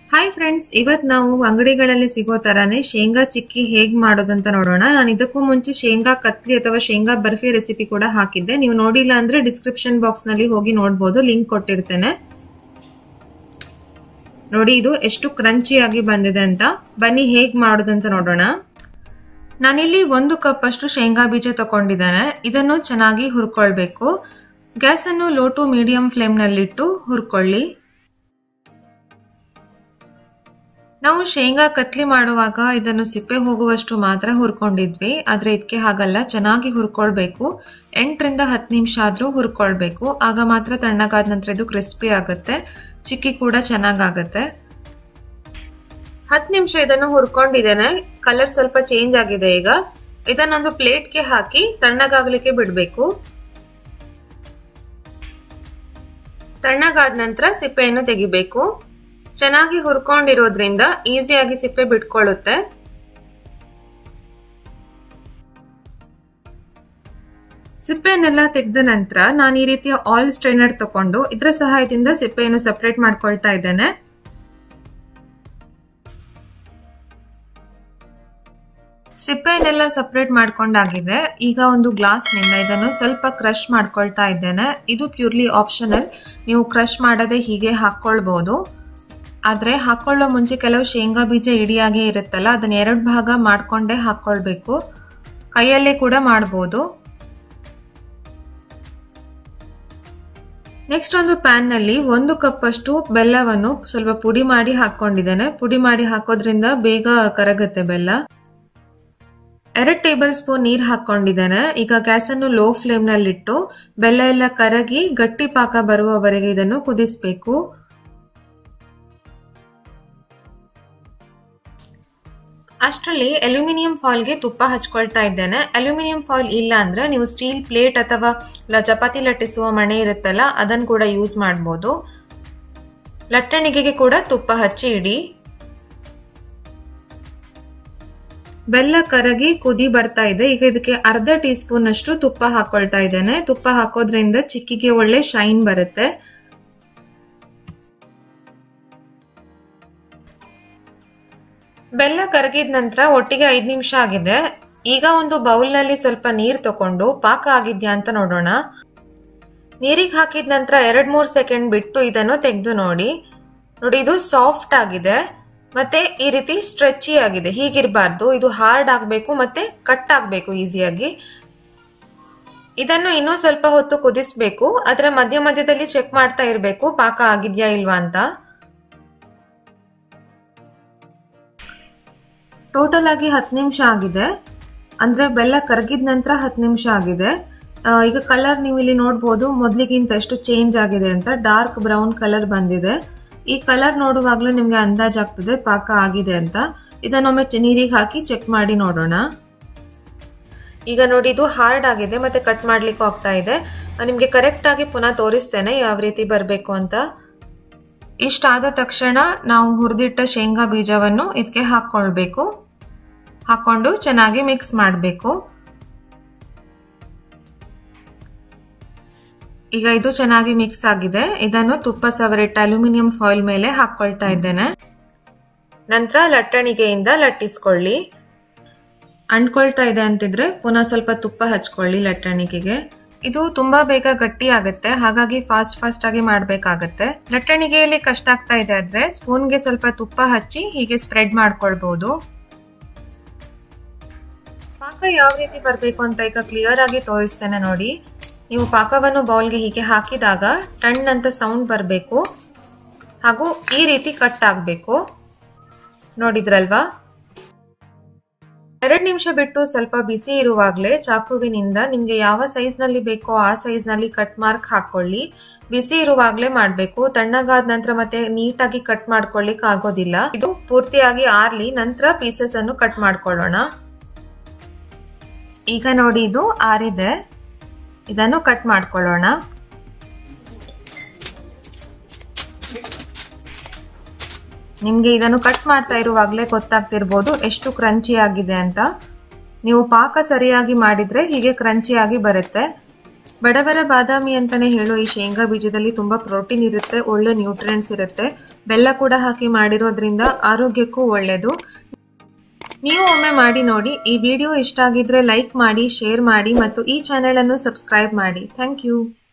hi friends ಇವತ್ ನಾವು ಅಂಗಡಿಗಳಲ್ಲಿ ಸಿಗೋ ತರಾನೇ ಶೇಂಗಾ ಚಿಕ್ಕಿ ಹೇಗ್ ಮಾಡೋದಂತ ನೋಡೋಣ ನಾನು ಇದಕ್ಕೂ ಮುಂಚೆ ಶೇಂಗಾ ಕತ್ಲಿ ಅಥವಾ ಶೇಂಗಾ ಬರ್ಫಿ ರೆಸಿಪಿ ಕೂಡ ಹಾಕಿದ್ದೆ ನೀವು ನೋಡಿಲ್ಲ ಅಂದ್ರೆ ಡಿಸ್ಕ್ರಿಪ್ಷನ್ ಬಾಕ್ಸ್ ನಲ್ಲಿ ಹೋಗಿ ನೋಡಬಹುದು ಲಿಂಕ್ ಕೊಟ್ಟಿರ್ತೇನೆ ನೋಡಿ ಇದು ಎಷ್ಟು ಕ್ರಂಚಿ ಆಗಿ ಬಂದಿದೆ ಅಂತ ಬನ್ನಿ ಹೇಗ್ ಮಾಡೋದಂತ ನೋಡೋಣ ನಾನಿಲ್ಲಿ ಒಂದು ಕಪ್ ಅಷ್ಟು ಶೇಂಗಾ ಬೀಜ ತಗೊಂಡಿದ್ದೇನೆ ಇದನ್ನು ಚೆನ್ನಾಗಿ ಹುರ್ಕೊಳ್ಬೇಕು ಗ್ಯಾಸ್ ಅನ್ನು ಲೋ ಟು ಮೀಡಿಯಂ ಫ್ಲೇಮ್ ನಲ್ಲಿಟ್ಟು ಹುರ್ಕೊಳ್ಳಿ ನಾವು ಶೇಂಗಾ ಕತ್ಲಿ ಮಾಡುವಾಗ ಇದನ್ನು ಸಿಪ್ಪೆ ಹೋಗುವಷ್ಟು ಮಾತ್ರ ಹುರ್ಕೊಂಡಿದ್ವಿ ಆದ್ರೆ ಇದಕ್ಕೆ ಹಾಗಲ್ಲ ಚೆನ್ನಾಗಿ ಹುರ್ಕೊಳ್ಬೇಕು ಎಂಟರಿಂದ ಹತ್ತು ನಿಮಿಷ ಆದ್ರೂ ಹುರ್ಕೊಳ್ಬೇಕು ಆಗ ಮಾತ್ರ ತಣ್ಣಗಾದ ನಂತರ ಇದು ಕ್ರಿಸ್ಪಿ ಆಗುತ್ತೆ ಚಿಕ್ಕಿ ಕೂಡ ಚೆನ್ನಾಗಾಗತ್ತೆ ಹತ್ತು ನಿಮಿಷ ಇದನ್ನು ಹುರ್ಕೊಂಡಿದ್ದೇನೆ ಕಲರ್ ಸ್ವಲ್ಪ ಚೇಂಜ್ ಆಗಿದೆ ಈಗ ಇದನ್ನೊಂದು ಪ್ಲೇಟ್ಗೆ ಹಾಕಿ ತಣ್ಣಗಾಗ್ಲಿಕ್ಕೆ ಬಿಡಬೇಕು ತಣ್ಣಗಾದ ನಂತರ ಸಿಪ್ಪೆಯನ್ನು ತೆಗಿಬೇಕು ಚೆನ್ನಾಗಿ ಹುರ್ಕೊಂಡಿರೋದ್ರಿಂದ ಈಸಿಯಾಗಿ ಸಿಪ್ಪೆ ಬಿಟ್ಕೊಳ್ಳುತ್ತೆ ಸಿಪ್ಪೆಯನ್ನೆಲ್ಲ ತೆಗೆದ ನಂತರ ನಾನು ಈ ರೀತಿಯ ಆಯಿಲ್ ಸ್ಟ್ರೈನರ್ ತಕೊಂಡು ಇದರ ಸಹಾಯದಿಂದ ಸಿಪ್ಪೆಯನ್ನು ಸಪರೇಟ್ ಮಾಡ್ಕೊಳ್ತಾ ಇದ್ದೇನೆ ಸಿಪ್ಪೆಯನ್ನೆಲ್ಲ ಸಪರೇಟ್ ಮಾಡ್ಕೊಂಡಾಗಿದೆ ಈಗ ಒಂದು ಗ್ಲಾಸ್ನಿಂದ ಇದನ್ನು ಸ್ವಲ್ಪ ಕ್ರಶ್ ಮಾಡ್ಕೊಳ್ತಾ ಇದ್ದೇನೆ ಇದು ಪ್ಯೂರ್ಲಿ ಆಪ್ಷನಲ್ ನೀವು ಕ್ರಶ್ ಮಾಡದೆ ಹೀಗೆ ಹಾಕ್ಕೊಳ್ಬಹುದು ಆದರೆ ಹಾಕೊಳ್ಳೋ ಮುಂಚೆ ಕೆಲವು ಶೇಂಗಾ ಬೀಜ ಇಡಿಯಾಗಿ ಇರುತ್ತಲ್ಲ ಅದನ್ನ ಎರಡು ಭಾಗ ಮಾಡ್ಕೊಂಡೇ ಹಾಕ್ಕೊಳ್ಬೇಕು ಕೈಯಲ್ಲೇ ಕೂಡ ಮಾಡ್ಬೋದು ನೆಕ್ಸ್ಟ್ ಒಂದು ಪ್ಯಾನ್ ನಲ್ಲಿ ಒಂದು ಕಪ್ ಅಷ್ಟು ಬೆಲ್ಲವನ್ನು ಸ್ವಲ್ಪ ಪುಡಿ ಮಾಡಿ ಹಾಕೊಂಡಿದ್ದೇನೆ ಪುಡಿ ಮಾಡಿ ಹಾಕೋದ್ರಿಂದ ಬೇಗ ಕರಗುತ್ತೆ ಬೆಲ್ಲ ಎರಡು ಟೇಬಲ್ ಸ್ಪೂನ್ ನೀರು ಹಾಕೊಂಡಿದ್ದೇನೆ ಈಗ ಗ್ಯಾಸ್ ಅನ್ನು ಲೋ ಫ್ಲೇಮ್ ನಲ್ಲಿಟ್ಟು ಬೆಲ್ಲ ಎಲ್ಲ ಕರಗಿ ಗಟ್ಟಿ ಪಾಕ ಬರುವವರೆಗೆ ಇದನ್ನು ಕುದಿಸ್ಬೇಕು ಅಷ್ಟರಲ್ಲಿ ಅಲ್ಯೂಮಿನಿಯಂ ಫಾಲ್ಗೆ ತುಪ್ಪ ಹಚ್ಕೊಳ್ತಾ ಇದ್ದೇನೆ ಅಲ್ಯೂಮಿನಿಯಂ ಫಾಲ್ ಇಲ್ಲ ಅಂದ್ರೆ ನೀವು ಸ್ಟೀಲ್ ಪ್ಲೇಟ್ ಅಥವಾ ಚಪಾತಿ ಲಟ್ಟಿಸುವ ಮಣೆ ಇರುತ್ತಲ್ಲ ಅದನ್ನು ಕೂಡ ಯೂಸ್ ಮಾಡ್ಬೋದು ಲಟ್ಟಣಿಗೆಗೆ ಕೂಡ ತುಪ್ಪ ಹಚ್ಚಿ ಇಡಿ ಬೆಲ್ಲ ಕರಗಿ ಕುದಿ ಬರ್ತಾ ಇದೆ ಈಗ ಇದಕ್ಕೆ ಅರ್ಧ ಟೀ ಸ್ಪೂನ್ ಅಷ್ಟು ತುಪ್ಪ ಹಾಕೊಳ್ತಾ ಇದ್ದೇನೆ ತುಪ್ಪ ಹಾಕೋದ್ರಿಂದ ಚಿಕ್ಕಿಗೆ ಒಳ್ಳೆ ಶೈನ್ ಬರುತ್ತೆ ಬೆಲ್ಲ ಕರಗಿದ ನಂತರ ಒಟ್ಟಿಗೆ ಐದು ನಿಮಿಷ ಆಗಿದೆ ಈಗ ಒಂದು ಬೌಲ್ನಲ್ಲಿ ಸ್ವಲ್ಪ ನೀರು ತಕೊಂಡು ಪಾಕ ಆಗಿದ್ಯಾ ಅಂತ ನೋಡೋಣ ನೀರಿಗೆ ಹಾಕಿದ ನಂತರ ಎರಡ್ ಮೂರು ಸೆಕೆಂಡ್ ಬಿಟ್ಟು ಇದನ್ನು ತೆಗೆದು ನೋಡಿ ನೋಡಿ ಇದು ಸಾಫ್ಟ್ ಆಗಿದೆ ಮತ್ತೆ ಈ ರೀತಿ ಸ್ಟ್ರೆಚಿ ಆಗಿದೆ ಹೀಗಿರಬಾರ್ದು ಇದು ಹಾರ್ಡ್ ಆಗಬೇಕು ಮತ್ತೆ ಕಟ್ ಆಗಬೇಕು ಈಸಿಯಾಗಿ ಇದನ್ನು ಇನ್ನೂ ಸ್ವಲ್ಪ ಹೊತ್ತು ಕುದಿಸ್ಬೇಕು ಅದರ ಮಧ್ಯ ಮಧ್ಯದಲ್ಲಿ ಚೆಕ್ ಮಾಡ್ತಾ ಇರಬೇಕು ಪಾಕ ಆಗಿದ್ಯಾ ಇಲ್ವಾ ಅಂತ ಟೋಟಲ್ ಆಗಿ ಹತ್ತು ನಿಮಿಷ ಆಗಿದೆ ಅಂದ್ರೆ ಬೆಲ್ಲ ಕರಗಿದ ನಂತರ ಹತ್ತು ನಿಮಿಷ ಆಗಿದೆ ಈಗ ಕಲರ್ ನೀವು ಇಲ್ಲಿ ನೋಡ್ಬೋದು ಮೊದ್ಲಿಗಿಂತ ಎಷ್ಟು ಚೇಂಜ್ ಆಗಿದೆ ಅಂತ ಡಾರ್ಕ್ ಬ್ರೌನ್ ಕಲರ್ ಬಂದಿದೆ ಈ ಕಲರ್ ನೋಡುವಾಗ್ಲೂ ನಿಮ್ಗೆ ಅಂದಾಜ್ ಆಗ್ತದೆ ಪಾಕ ಆಗಿದೆ ಅಂತ ಇದನ್ನೊಮ್ಮೆ ನೀರಿಗೆ ಹಾಕಿ ಚೆಕ್ ಮಾಡಿ ನೋಡೋಣ ಈಗ ನೋಡಿ ಇದು ಹಾರ್ಡ್ ಆಗಿದೆ ಮತ್ತೆ ಕಟ್ ಮಾಡ್ಲಿಕ್ಕೂ ಆಗ್ತಾ ಇದೆ ನಿಮ್ಗೆ ಕರೆಕ್ಟ್ ಆಗಿ ಪುನಃ ತೋರಿಸ್ತೇನೆ ಯಾವ ರೀತಿ ಬರಬೇಕು ಅಂತ ಇಷ್ಟಾದ ತಕ್ಷಣ ನಾವು ಹುರಿದಿಟ್ಟ ಶೇಂಗಾ ಬೀಜವನ್ನು ಇದಕ್ಕೆ ಹಾಕ್ಕೊಳ್ಬೇಕು ಹಾಕೊಂಡು ಚೆನ್ನಾಗಿ ಮಿಕ್ಸ್ ಮಾಡಬೇಕು ಈಗ ಇದು ಚೆನ್ನಾಗಿ ಮಿಕ್ಸ್ ಆಗಿದೆ ಇದನ್ನು ತುಪ್ಪ ಸವರಿಟ್ಟ ಅಲ್ಯೂಮಿನಿಯಂ ಫಾಯಿಲ್ ಮೇಲೆ ಹಾಕೊಳ್ತಾ ಇದ್ದೇನೆ ನಂತರ ಲಟ್ಟಣಿಗೆಯಿಂದ ಲಟ್ಟಿಸ್ಕೊಳ್ಳಿ ಅಂಟ್ಕೊಳ್ತಾ ಇದೆ ಅಂತಿದ್ರೆ ಪುನಃ ಸ್ವಲ್ಪ ತುಪ್ಪ ಹಚ್ಕೊಳ್ಳಿ ಲಟ್ಟಣಿಗೆಗೆ ಇದು ತುಂಬಾ ಬೇಗ ಗಟ್ಟಿ ಆಗುತ್ತೆ ಹಾಗಾಗಿ ಫಾಸ್ಟ್ ಫಾಸ್ಟ್ ಆಗಿ ಮಾಡ್ಬೇಕಾಗತ್ತೆ ಲಟ್ಟಣಿಗೆಯಲ್ಲಿ ಕಷ್ಟ ಆಗ್ತಾ ಇದೆ ಆದ್ರೆ ಸ್ಪೂನ್ಗೆ ಸ್ವಲ್ಪ ತುಪ್ಪ ಹಚ್ಚಿ ಹೀಗೆ ಸ್ಪ್ರೆಡ್ ಮಾಡ್ಕೊಳ್ಬಹುದು ಪಾಕ ಯಾವ ರೀತಿ ಬರಬೇಕು ಅಂತ ಈಗ ಕ್ಲಿಯರ್ ಆಗಿ ತೋರಿಸ್ತೇನೆ ನೋಡಿ ನೀವು ಪಾಕವನ್ನು ಬೌಲ್ಗೆ ಹೀಗೆ ಹಾಕಿದಾಗ ಟಣ್ ಅಂತ ಸೌಂಡ್ ಬರಬೇಕು ಹಾಗೂ ಈ ರೀತಿ ಕಟ್ ಆಗಬೇಕು ನೋಡಿದ್ರಲ್ವಾ ಎರಡು ನಿಮಿಷ ಬಿಟ್ಟು ಸ್ವಲ್ಪ ಬಿಸಿ ಇರುವಾಗಲೇ ಚಾಕುವಿನಿಂದ ನಿಮ್ಗೆ ಯಾವ ಸೈಜ್ ನಲ್ಲಿ ಬೇಕೋ ಆ ಸೈಜ್ ನಲ್ಲಿ ಕಟ್ ಮಾರ್ಕ್ ಹಾಕೊಳ್ಳಿ ಬಿಸಿ ಇರುವಾಗಲೇ ಮಾಡಬೇಕು ತಣ್ಣಗಾದ ನಂತರ ಮತ್ತೆ ನೀಟಾಗಿ ಕಟ್ ಮಾಡ್ಕೊಳ್ಳಿಕ್ ಆಗೋದಿಲ್ಲ ಇದು ಪೂರ್ತಿಯಾಗಿ ಆರ್ಲಿ ನಂತರ ಪೀಸಸ್ ಅನ್ನು ಕಟ್ ಮಾಡ್ಕೊಳ್ಳೋಣ ಈಗ ನೋಡಿ ಇದು ಆರಿದೆ ಇದನ್ನು ಕಟ್ ಮಾಡ್ಕೊಳ್ಳೋಣ ನಿಮ್ಗೆ ಇದನ್ನು ಕಟ್ ಮಾಡ್ತಾ ಇರುವಾಗಲೇ ಗೊತ್ತಾಗ್ತಿರ್ಬೋದು ಎಷ್ಟು ಕ್ರಂಚಿ ಆಗಿದೆ ಅಂತ ನೀವು ಪಾಕ ಸರಿಯಾಗಿ ಮಾಡಿದ್ರೆ ಹೀಗೆ ಕ್ರಂಚಿ ಆಗಿ ಬರುತ್ತೆ ಬಡವರ ಬಾದಾಮಿ ಅಂತಾನೆ ಹೇಳೋ ಈ ಶೇಂಗಾ ಬೀಜದಲ್ಲಿ ತುಂಬಾ ಪ್ರೋಟೀನ್ ಇರುತ್ತೆ ಒಳ್ಳೆ ನ್ಯೂಟ್ರಿಯೆಂಟ್ಸ್ ಇರುತ್ತೆ ಬೆಲ್ಲ ಕೂಡ ಹಾಕಿ ಮಾಡಿರೋದ್ರಿಂದ ಆರೋಗ್ಯಕ್ಕೂ ಒಳ್ಳೆಯದು ನೀವು ಒಮ್ಮೆ ಮಾಡಿ ನೋಡಿ ಈ ವಿಡಿಯೋ ಇಷ್ಟ ಆಗಿದ್ರೆ ಲೈಕ್ ಮಾಡಿ ಶೇರ್ ಮಾಡಿ ಮತ್ತು ಈ ಚಾನೆಲ್ ಅನ್ನು ಸಬ್ಸ್ಕ್ರೈಬ್ ಮಾಡಿ ಥ್ಯಾಂಕ್ ಯು